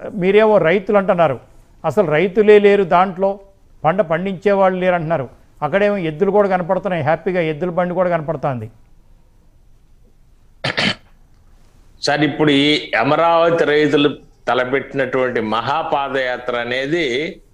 మీరేమో రైతులు అంటున్నారు అసలు రైతులే లేరు దాంట్లో పంట పండించే వాళ్ళు లేరు అంటున్నారు అక్కడేమో ఎద్దులు కూడా కనపడుతున్నాయి హ్యాపీగా ఎద్దుల బండి కూడా కనపడుతుంది సార్ ఇప్పుడు ఈ అమరావతి రైతులు తలపెట్టినటువంటి మహాపాదయాత్ర అనేది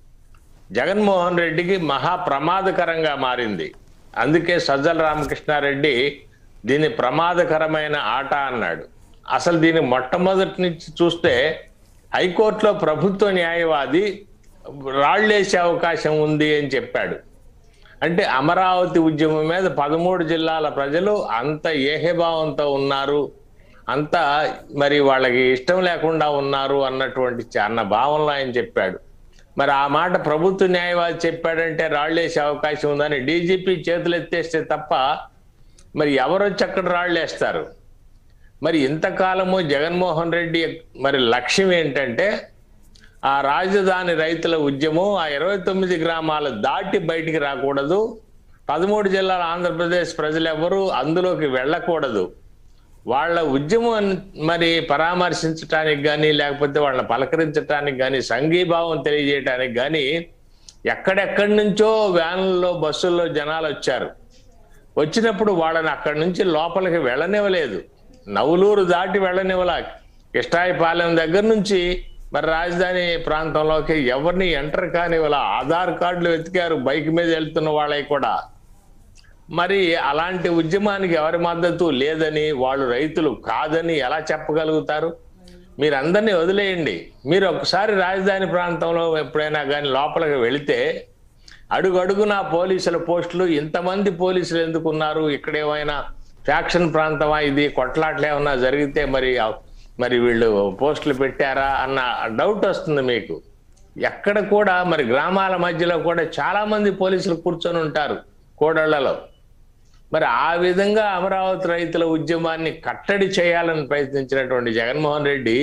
జగన్మోహన్ రెడ్డికి మహా ప్రమాదకరంగా మారింది అందుకే సజ్జల రామకృష్ణారెడ్డి దీన్ని ప్రమాదకరమైన ఆట అన్నాడు అసలు దీన్ని మొట్టమొదటి నుంచి చూస్తే హైకోర్టులో ప్రభుత్వ న్యాయవాది రాళ్ళేసే అవకాశం ఉంది అని చెప్పాడు అంటే అమరావతి ఉద్యమం మీద పదమూడు జిల్లాల ప్రజలు అంత ఏహభావంతో ఉన్నారు అంత మరి వాళ్ళకి ఇష్టం లేకుండా ఉన్నారు అన్నటువంటి చ- అన్న భావనలో ఆయన చెప్పాడు మరి ఆ మాట ప్రభుత్వ న్యాయవాది చెప్పాడంటే రాళ్ళేసే అవకాశం ఉందని డీజీపీ చేతులు ఎత్తేస్తే తప్ప మరి ఎవరు వచ్చి అక్కడ రాళ్ళేస్తారు మరి ఇంతకాలము జగన్మోహన్ రెడ్డి మరి లక్ష్యం ఏంటంటే ఆ రాజధాని రైతుల ఉద్యమం ఆ ఇరవై తొమ్మిది గ్రామాలు దాటి బయటికి రాకూడదు పదమూడు జిల్లాల ఆంధ్రప్రదేశ్ ప్రజలెవరూ అందులోకి వెళ్ళకూడదు వాళ్ళ ఉద్యమం మరి పరామర్శించటానికి కానీ లేకపోతే వాళ్ళని పలకరించటానికి కానీ సంఘీభావం తెలియజేయటానికి కానీ ఎక్కడెక్కడి నుంచో వ్యాన్లలో బస్సుల్లో జనాలు వచ్చారు వచ్చినప్పుడు వాళ్ళని అక్కడి నుంచి లోపలికి వెళ్ళనివ్వలేదు నవలూరు దాటి వెళ్ళనివ్వలా కిష్టాయిపాలెం దగ్గర నుంచి మరి రాజధాని ప్రాంతంలోకి ఎవరిని ఎంటర్ కానివ్వాల ఆధార్ కార్డులు వెతికారు బైక్ మీద వెళ్తున్న వాళ్ళవి కూడా మరి అలాంటి ఉద్యమానికి ఎవరి మద్దతు లేదని వాళ్ళు రైతులు కాదని ఎలా చెప్పగలుగుతారు మీరు అందరినీ వదిలేయండి మీరు ఒకసారి రాజధాని ప్రాంతంలో ఎప్పుడైనా కానీ లోపలికి వెళితే అడుగు అడుగునా పోలీసుల పోస్టులు ఇంతమంది పోలీసులు ఎందుకు ఉన్నారు ఇక్కడ ఏమైనా ఫ్యాక్షన్ ప్రాంతమా ఇది కొట్లాట్లు ఏమన్నా జరిగితే మరి మరి వీళ్ళు పోస్టులు పెట్టారా అన్న డౌట్ వస్తుంది మీకు ఎక్కడ కూడా మరి గ్రామాల మధ్యలో కూడా చాలా మంది పోలీసులు కూర్చొని ఉంటారు కోడళ్లలో మరి ఆ విధంగా అమరావతి రైతుల ఉద్యమాన్ని కట్టడి చేయాలని ప్రయత్నించినటువంటి జగన్మోహన్ రెడ్డి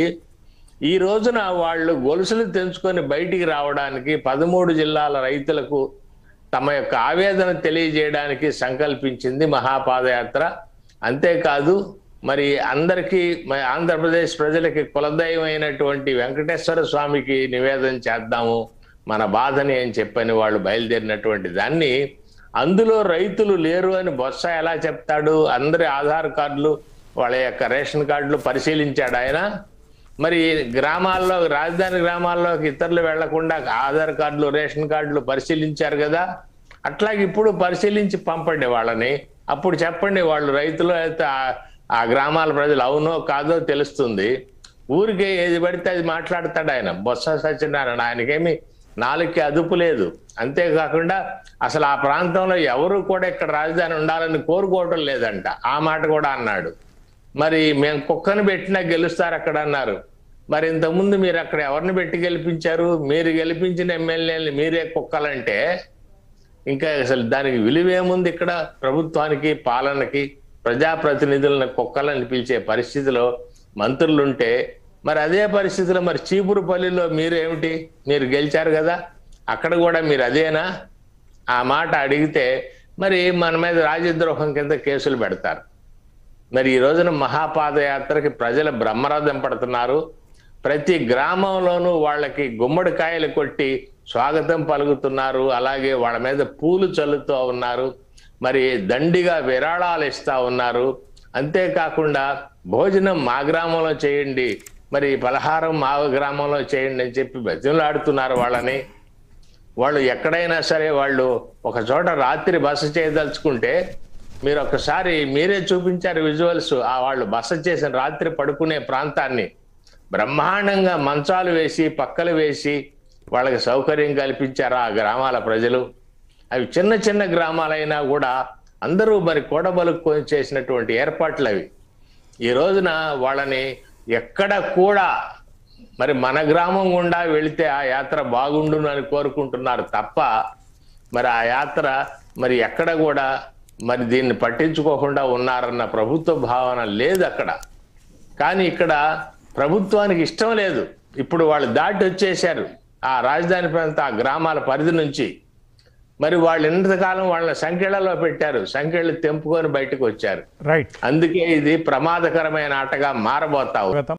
ఈ రోజున వాళ్ళు గొలుసులు తెంచుకొని బయటికి రావడానికి పదమూడు జిల్లాల రైతులకు తమ యొక్క ఆవేదన తెలియజేయడానికి సంకల్పించింది మహాపాదయాత్ర అంతేకాదు మరి అందరికీ మరి ఆంధ్రప్రదేశ్ ప్రజలకి కులదైవమైనటువంటి వెంకటేశ్వర స్వామికి నివేదన చేద్దాము మన బాధని అని చెప్పని వాళ్ళు బయలుదేరినటువంటి దాన్ని అందులో రైతులు లేరు అని బొత్స ఎలా చెప్తాడు అందరి ఆధార్ కార్డులు వాళ్ళ యొక్క రేషన్ కార్డులు పరిశీలించాడు ఆయన మరి గ్రామాల్లో రాజధాని గ్రామాల్లోకి ఇతరులు వెళ్లకుండా ఆధార్ కార్డులు రేషన్ కార్డులు పరిశీలించారు కదా అట్లాగే ఇప్పుడు పరిశీలించి పంపండి వాళ్ళని అప్పుడు చెప్పండి వాళ్ళు రైతులు అయితే ఆ- ఆ గ్రామాల ప్రజలు అవునో కాదో తెలుస్తుంది ఊరికే ఏది పడితే అది మాట్లాడతాడు ఆయన బొత్స సత్యనారాయణ ఆయనకేమి నాలుగుకి అదుపు లేదు అంతేకాకుండా అసలు ఆ ప్రాంతంలో ఎవరు కూడా ఇక్కడ రాజధాని ఉండాలని కోరుకోవటం లేదంట ఆ మాట కూడా అన్నాడు మరి మేము కుక్కను పెట్టినా గెలుస్తారు అక్కడ అన్నారు మరి ఇంతకుముందు మీరు అక్కడ ఎవరిని పెట్టి గెలిపించారు మీరు గెలిపించిన ఎమ్మెల్యేలు మీరే కుక్కలంటే ఇంకా అసలు దానికి విలువేముంది ఇక్కడ ప్రభుత్వానికి పాలనకి ప్రజాప్రతినిధులను కుక్కలని పిలిచే పరిస్థితిలో మంత్రులుంటే మరి అదే పరిస్థితిలో మరి చీపురుపల్లిలో మీరు ఏమిటి మీరు గెలిచారు కదా అక్కడ కూడా మీరు అదేనా ఆ మాట అడిగితే మరి మన మీద రాజద్రోహం కింద కేసులు పెడతారు మరి ఈ రోజున మహాపాదయాత్రకి ప్రజలు బ్రహ్మరథం పడుతున్నారు ప్రతి గ్రామంలోనూ వాళ్ళకి గుమ్మడికాయలు కొట్టి స్వాగతం పలుకుతున్నారు అలాగే వాళ్ళ మీద పూలు చల్లుతూ ఉన్నారు మరి దండిగా విరాళాలు ఇస్తా ఉన్నారు అంతేకాకుండా భోజనం మా గ్రామంలో చేయండి మరి పలహారం మా గ్రామంలో చేయండి అని చెప్పి బతిమలాడుతున్నారు వాళ్ళని వాళ్ళు ఎక్కడైనా సరే వాళ్ళు ఒక చోట రాత్రి బస చేయదలుచుకుంటే మీరు ఒకసారి మీరే చూపించారు విజువల్స్ ఆ వాళ్ళు బస చేసిన రాత్రి పడుకునే ప్రాంతాన్ని బ్రహ్మాండంగా మంచాలు వేసి పక్కలు వేసి వాళ్ళకి సౌకర్యం కల్పించారు ఆ గ్రామాల ప్రజలు అవి చిన్న చిన్న గ్రామాలైనా కూడా అందరూ మరి కూడబలుక్కొని చేసినటువంటి ఏర్పాట్లు అవి ఈ రోజున వాళ్ళని ఎక్కడ కూడా మరి మన గ్రామం గుండా వెళితే ఆ యాత్ర బాగుండును అని కోరుకుంటున్నారు తప్ప మరి ఆ యాత్ర మరి ఎక్కడ కూడా మరి దీన్ని పట్టించుకోకుండా ఉన్నారన్న ప్రభుత్వ భావన లేదు అక్కడ కానీ ఇక్కడ ప్రభుత్వానికి ఇష్టం లేదు ఇప్పుడు వాళ్ళు దాటి వచ్చేసారు ఆ రాజధాని ప్రాంత ఆ గ్రామాల పరిధి నుంచి మరి వాళ్ళు ఎంతకాలం వాళ్ళ సంఖ్యలలో పెట్టారు సంఖ్యలు తెంపుకొని బయటకు వచ్చారు రైట్ అందుకే ఇది ప్రమాదకరమైన ఆటగా మారబోతా ఉంది గతం